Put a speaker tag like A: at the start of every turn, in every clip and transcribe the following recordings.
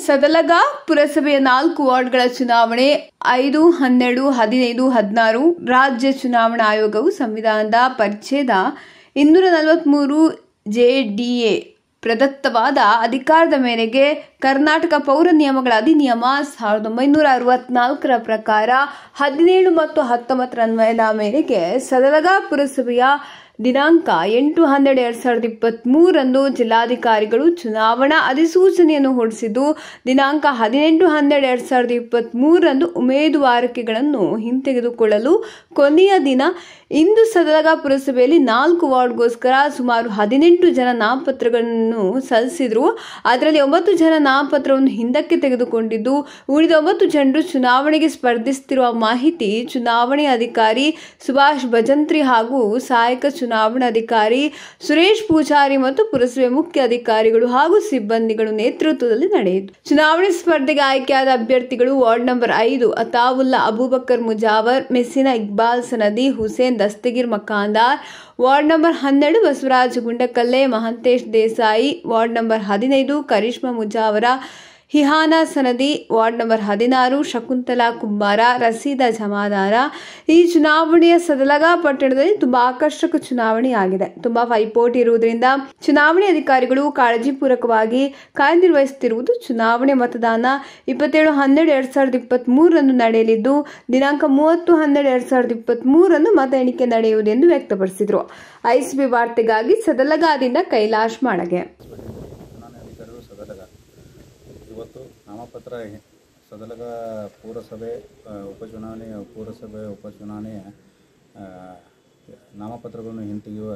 A: ಸದಲಗ ಪುರಸಭೆಯ ನಾಲ್ಕು ವಾರ್ಡ್ಗಳ ಚುನಾವಣೆ ಐದು ಹನ್ನೆರಡು ಹದಿನೈದು ಹದಿನಾರು ರಾಜ್ಯ ಚುನಾವಣಾ ಆಯೋಗವು ಸಂವಿಧಾನದ ಪರಿಚ್ಛೇದ ಇನ್ನೂರ ನಲವತ್ತ್ಮೂರು ಜೆಡಿಎ ಪ್ರದತ್ತವಾದ ಅಧಿಕಾರದ ಮೇರೆಗೆ ಕರ್ನಾಟಕ ಪೌರ ನಿಯಮಗಳ ಅಧಿನಿಯಮ ಸಾವಿರದ ಒಂಬೈನೂರ ಅರವತ್ನಾಲ್ಕರ ಪ್ರಕಾರ ಹದಿನೇಳು ಮತ್ತು ಹತ್ತೊಂಬತ್ತರ ಅನ್ವಯದ ಮೇರೆಗೆ ಸದಲಗ ಪುರಸಭೆಯ ದಿನಾಂಕ ಎಂಟು ಹನ್ನೆರಡು ಎರಡು ಸಾವಿರದ ಇಪ್ಪತ್ತ್ಮೂರರಂದು ಜಿಲ್ಲಾಧಿಕಾರಿಗಳು ಚುನಾವಣಾ ಅಧಿಸೂಚನೆಯನ್ನು ಹೊರಡಿಸಿದ್ದು ದಿನಾಂಕ ಹದಿನೆಂಟು ಹನ್ನೆರಡು ಎರಡು ಸಾವಿರದ ಇಪ್ಪತ್ತ್ಮೂರರಂದು ಉಮೇದುವಾರಿಕೆಗಳನ್ನು ಹಿಂತೆಗೆದುಕೊಳ್ಳಲು ಕೊನೆಯ ದಿನ ಇಂದು ಸದಲಗ ಪುರಸಭೆಯಲ್ಲಿ ನಾಲ್ಕು ವಾರ್ಡ್ಗೋಸ್ಕರ ಸುಮಾರು ಹದಿನೆಂಟು ಜನ ನಾಮಪತ್ರಗಳನ್ನು ಸಲ್ಲಿಸಿದ್ರು ಅದರಲ್ಲಿ ಒಂಬತ್ತು ಜನ ನಾಮಪತ್ರವನ್ನು ಹಿಂದಕ್ಕೆ ತೆಗೆದುಕೊಂಡಿದ್ದು ಉಳಿದ ಒಂಬತ್ತು ಜನರು ಚುನಾವಣೆಗೆ ಸ್ಪರ್ಧಿಸುತ್ತಿರುವ ಮಾಹಿತಿ ಚುನಾವಣೆ ಅಧಿಕಾರಿ ಸುಭಾಷ್ ಭಜಂತ್ರಿ ಹಾಗೂ ಸಹಾಯಕ ಚುನಾವಣಾಧಿಕಾರಿ ಸುರೇಶ್ ಪೂಜಾರಿ ಮತ್ತು ಪುರಸಭೆ ಮುಖ್ಯ ಅಧಿಕಾರಿಗಳು ಹಾಗೂ ಸಿಬ್ಬಂದಿಗಳು ನೇತೃತ್ವದಲ್ಲಿ ನಡೆಯಿತು ಚುನಾವಣೆ ಸ್ಪರ್ಧೆಗೆ ಆಯ್ಕೆಯಾದ ಅಭ್ಯರ್ಥಿಗಳು ವಾರ್ಡ್ ನಂಬರ್ ಐದು ಅತಾವುಲ್ಲಾ ಅಬೂಬಕರ್ ಮುಜಾವರ್ ಮೆಸ್ಸಿನ ಇಕ್ಬಾಲ್ ಸನದಿ ಹುಸೇನ್ ದಸ್ತಗಿರ್ ಮಕಾಂದಾರ್ ವಾರ್ಡ್ ನಂಬರ್ ಹನ್ನೆರಡು ಬಸವರಾಜ್ ಗುಂಡಕಲ್ಲೆ ಮಹಂತೇಶ್ ದೇಸಾಯಿ ವಾರ್ಡ್ ನಂಬರ್ ಹದಿನೈದು ಕರಿಷ್ಮಾ ಮುಜಾವರ ಹಿಹಾನಾ ಸನದಿ ವಾರ್ಡ್ ನಂಬರ್ ಹದಿನಾರು ಶಕುಂತಲಾ ಕುಂಬಾರ ರಸೀದಾ ಜಮಾದಾರ ಈ ಚುನಾವಣೆಯ ಸದಲಗ ಪಟ್ಟಣದಲ್ಲಿ ತುಂಬಾ ಆಕರ್ಷಕ ಚುನಾವಣೆಯಾಗಿದೆ ತುಂಬಾ ಪೈಪೋಟಿ ಇರುವುದರಿಂದ ಚುನಾವಣೆ ಅಧಿಕಾರಿಗಳು ಕಾಳಜಿಪೂರ್ವಕವಾಗಿ ಕಾರ್ಯನಿರ್ವಹಿಸುತ್ತಿರುವುದು ಚುನಾವಣೆ ಮತದಾನ ಇಪ್ಪತ್ತೇಳು ಹನ್ನೆರಡು ಎರಡ್ ಸಾವಿರದ ಇಪ್ಪತ್ತ್ ಮೂರರಂದು ನಡೆಯಲಿದ್ದು ದಿನಾಂಕ ಮೂವತ್ತು ಹನ್ನೆರಡು ಎರಡ್ ಸಾವಿರದ ಇಪ್ಪತ್ತ್ ಮೂರರಂದು ಮತ ಎಣಿಕೆ ನಡೆಯುವುದೆಂದು ವ್ಯಕ್ತಪಡಿಸಿದರು ಐಸಿಬಿ ವಾರ್ತೆಗಾಗಿ ಸದಲಗಾದಿಂದ ಕೈಲಾಶ್ ಮಾಡಗೆ
B: ಚುನಾವಣೆ ಅಧಿಕಾರಿಗಳು ಸದಲಗ ಇವತ್ತು ನಾಮಪತ್ರ ಹಿ- ಸದಲಗ ಪೂರಸಭೆ ಆ, ಉಪಚುನಾವಣೆ ಪೂರಸಭೆ ಉಪಚುನಾವಣೆಯ ಆ, ನಾಮಪತ್ರಗಳನ್ನು ಹಿಂತೆಗೆಯುವ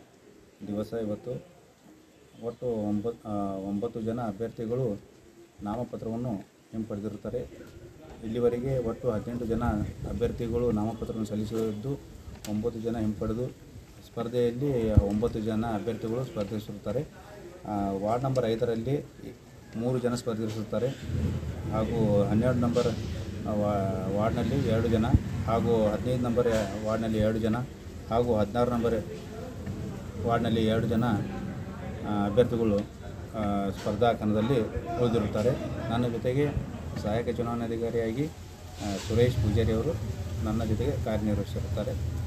B: ದಿವಸ ಇವತ್ತು ಒಟ್ಟು ಒಂಬತ್ತು ಒಂಬತ್ತು ಜನ ಅಭ್ಯರ್ಥಿಗಳು ನಾಮಪತ್ರವನ್ನು ಹಿಂಪಡೆದಿರುತ್ತಾರೆ ಇಲ್ಲಿವರೆಗೆ ಒಟ್ಟು ಹದಿನೆಂಟು ಜನ ಅಭ್ಯರ್ಥಿಗಳು ನಾಮಪತ್ರವನ್ನು ಸಲ್ಲಿಸಿದ್ದು ಒಂಬತ್ತು ಜನ ಹಿಂಪಡೆದು ಸ್ಪರ್ಧೆಯಲ್ಲಿ ಒಂಬತ್ತು ಜನ ಅಭ್ಯರ್ಥಿಗಳು ಸ್ಪರ್ಧಿಸುತ್ತಾರೆ ಆ, ವಾರ್ಡ್ ನಂಬರ್ ಐದರಲ್ಲಿ ಮೂರು ಜನ ಸ್ಪರ್ಧಿಸುತ್ತಾರೆ ಹಾಗೂ ಹನ್ನೆರಡು ನಂಬರ್ ಆ, ವಾ- ವಾರ್ಡ್ನಲ್ಲಿ ಎರಡು ಜನ ಹಾಗೂ ಹದಿನೈದು ನಂಬರ್ ವಾರ್ಡ್ನಲ್ಲಿ ಎರಡು ಜನ ಹಾಗೂ ಹದಿನಾರು ನಂಬರ್ ವಾರ್ಡ್ನಲ್ಲಿ ಎರಡು ಜನ ಆ, ಅಭ್ಯರ್ಥಿಗಳು ಆ, ಸ್ಪರ್ಧಾ ಕಣದಲ್ಲಿ ಉಳಿದಿರುತ್ತಾರೆ ನನ್ನ ಜೊತೆಗೆ ಸಹಾಯಕ ಚುನಾವಣಾಧಿಕಾರಿಯಾಗಿ ಆ, ಸುರೇಶ್ ಪೂಜಾರಿ ಅವರು ನನ್ನ ಜೊತೆಗೆ ಕಾರ್ಯನಿರ್ವಹಿಸಿರುತ್ತಾರೆ